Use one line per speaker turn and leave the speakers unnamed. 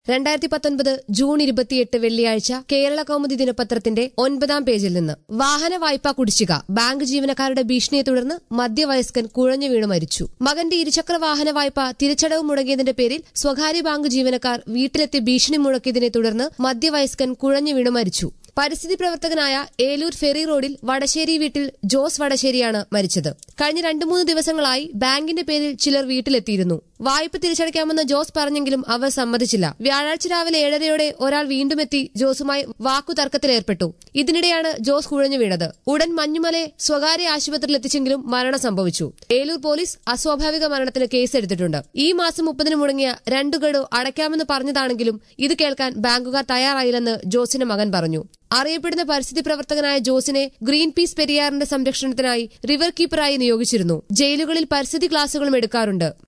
രണ്ടായിരത്തി പത്തൊൻപത് ജൂൺ ഇരുപത്തിയെട്ട് വെള്ളിയാഴ്ച കേരള കൗമുദി ദിനപത്രത്തിന്റെ ഒൻപതാം പേജിൽ നിന്ന് വാഹന വായ്പാ കുടിശ്ശിക ബാങ്ക് ജീവനക്കാരുടെ ഭീഷണിയെ തുടർന്ന് മധ്യവയസ്കൻ കുഴഞ്ഞു വീണ് മരിച്ചു മകന്റെ ഇരുചക്ര വാഹന വായ്പ തിരിച്ചടവ് മുടങ്ങിയതിന്റെ പേരിൽ സ്വകാര്യ ബാങ്ക് ജീവനക്കാർ വീട്ടിലെത്തി ഭീഷണി മുഴക്കിയതിനെ തുടർന്ന് മധ്യവയസ്കൻ കുഴഞ്ഞു വീണ് മരിച്ചു പരിസ്ഥിതി പ്രവർത്തകനായ ഏലൂർ ഫെറി റോഡിൽ വടശ്ശേരി വീട്ടിൽ ജോസ് വടശ്ശേരിയാണ് മരിച്ചത് കഴിഞ്ഞ രണ്ടു മൂന്ന് ദിവസങ്ങളായി ബാങ്കിന്റെ പേരിൽ ചിലർ വീട്ടിലെത്തിയിരുന്നു വായ്പ തിരിച്ചടയ്ക്കാമെന്ന് ജോസ് പറഞ്ഞെങ്കിലും അവർ സമ്മതിച്ചില്ല വ്യാഴാഴ്ച രാവിലെ ഏഴരയോടെ ഒരാൾ വീണ്ടും എത്തി ജോസുമായി വാക്കു തർക്കത്തിലേർപ്പെട്ടു ഇതിനിടെയാണ് ജോസ് കുഴഞ്ഞു വീണത് ഉടൻ മഞ്ഞുമലയെ സ്വകാര്യ ആശുപത്രിയിൽ എത്തിച്ചെങ്കിലും മരണം സംഭവിച്ചു ഏലൂർ പോലീസ് അസ്വാഭാവിക മരണത്തിന് കേസെടുത്തിട്ടുണ്ട് ഈ മാസം മുപ്പതിന് മുടങ്ങിയ രണ്ടു ഗഡു അടയ്ക്കാമെന്ന് പറഞ്ഞതാണെങ്കിലും ഇത് കേൾക്കാൻ ബാങ്കുകാർ തയ്യാറായില്ലെന്ന് ജോസിന്റെ മകൻ പറഞ്ഞു അറിയപ്പെടുന്ന പരിസ്ഥിതി പ്രവർത്തകനായ ജോസിനെ ഗ്രീൻ പീസ് പെരിയാറിന്റെ സംരക്ഷണത്തിനായി റിവർ കീപ്പറായി നിയോഗിച്ചിരുന്നു ജയിലുകളിൽ പരിസ്ഥിതി ക്ലാസുകളും എടുക്കാറുണ്ട്